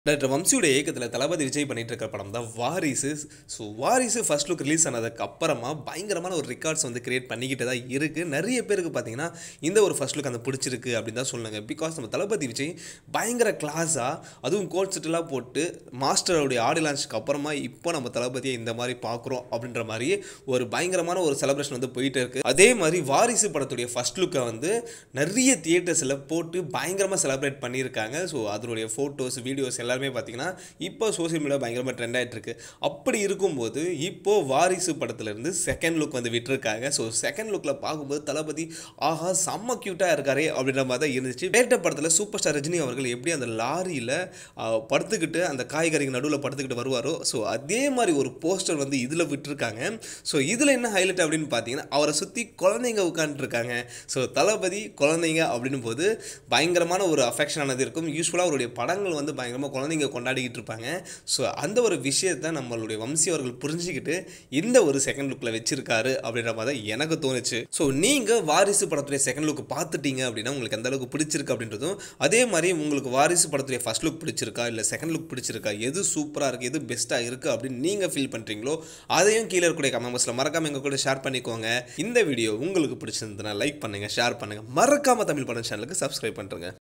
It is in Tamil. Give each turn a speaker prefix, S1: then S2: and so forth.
S1: டாக்டர் வம்சியோட இயக்கத்தில் தளபதி விஜய் பண்ணிட்டு இருக்க படம் தான் வாரிசு ஸோ வாரிசு ஃபர்ஸ்ட் லுக் ரிலீஸ் ஆனதுக்கு அப்புறமா பயங்கரமான ஒரு ரெக்கார்ட்ஸ் வந்து கிரியேட் பண்ணிக்கிட்டு தான் இருக்குது நிறைய பேருக்கு பார்த்தீங்கன்னா இந்த ஒரு ஃபர்ஸ்ட் லுக் அந்த பிடிச்சிருக்கு அப்படின்னு தான் சொல்லுங்க பிகாஸ் நம்ம தளபதி விஜய் பயங்கர கிளாஸாக அதுவும் கோட் செட்டெல்லாம் போட்டு மாஸ்டருடைய ஆடி லான்ச்சுக்கு அப்புறமா இப்போ நம்ம தளபதியை இந்த மாதிரி பார்க்குறோம் அப்படின்ற மாதிரி ஒரு பயங்கரமான ஒரு செலிப்ரேஷன் வந்து போயிட்டு இருக்கு அதே மாதிரி வாரிசு படத்துடைய ஃபர்ஸ்ட் லுக்கை வந்து நிறைய தியேட்டர்ஸில் போட்டு பயங்கரமாக செலிப்ரேட் பண்ணியிருக்காங்க ஸோ அதனுடைய ஃபோட்டோஸ் வீடியோஸ் எல்லாருமே பார்த்தீங்கன்னா இப்போ சோஷியல் மீடியா பயங்கரமாக ட்ரெண்ட் ஆகிட்டு இருக்கு அப்படி இருக்கும்போது இப்போ வாரிசு படத்துலேருந்து செகண்ட் லுக் வந்து விட்டுருக்காங்க ஸோ செகண்ட் லுக்கில் பார்க்கும்போது தளபதி ஆஹா செம்ம க்யூட்டாக இருக்காரே அப்படின்ற மாதிரி தான் இருந்துச்சு வேட்ட படத்தில் சூப்பர் ஸ்டார் ரஜினி அவர்கள் எப்படி அந்த லாரியில் படுத்துக்கிட்டு அந்த காய்கறிக்கு நடுவில் படுத்துக்கிட்டு வருவாரோ ஸோ அதே மாதிரி ஒரு போஸ்டர் வந்து இதில் விட்டுருக்காங்க ஸோ இதில் என்ன ஹைலைட் அப்படின்னு பார்த்தீங்கன்னா அவரை சுற்றி குழந்தைங்க உட்காந்துருக்காங்க ஸோ தளபதி குழந்தைங்க அப்படின்னும் போது பயங்கரமான ஒரு அஃபெக்ஷனானது இருக்கும் யூஸ்வலாக அவருடைய படங்கள் வந்து பயங்கரமாக குழந்தைங்க கொண்டாடிக்கிட்டு இருப்பாங்க ஸோ அந்த ஒரு விஷயத்தை நம்மளுடைய வம்சி அவர்கள் புரிஞ்சுக்கிட்டு இந்த ஒரு செகண்ட் லுக்கில் வச்சிருக்காரு அப்படின்ற மாதிரி தான் எனக்கு தோணுச்சு ஸோ நீங்கள் வாரிசு படத்துடைய செகண்ட் லுக் பார்த்துட்டீங்க அப்படின்னா உங்களுக்கு எந்த அளவுக்கு பிடிச்சிருக்கு அப்படின்றதும் அதே மாதிரி உங்களுக்கு வாரிசு படத்துடைய ஃபர்ஸ்ட் லுக் பிடிச்சிருக்கா இல்லை செகண்ட் லுக் பிடிச்சிருக்கா எது சூப்பராக இருக்குது எது பெஸ்ட்டாக இருக்குது அப்படின்னு நீங்கள் ஃபீல் பண்ணுறீங்களோ அதையும் கீழே இருக்கக்கூடிய கமெண்ட் பாக்ஸில் மறக்காமல் எங்கள் கூட ஷேர் பண்ணிக்கோங்க இந்த வீடியோ உங்களுக்கு பிடிச்சிருந்ததுன்னா லைக் பண்ணுங்கள் ஷேர் பண்ணுங்கள் மறக்காமல் தமிழ் படம் சேனலுக்கு சப்ஸ்கிரைப் பண்ணுறேங்க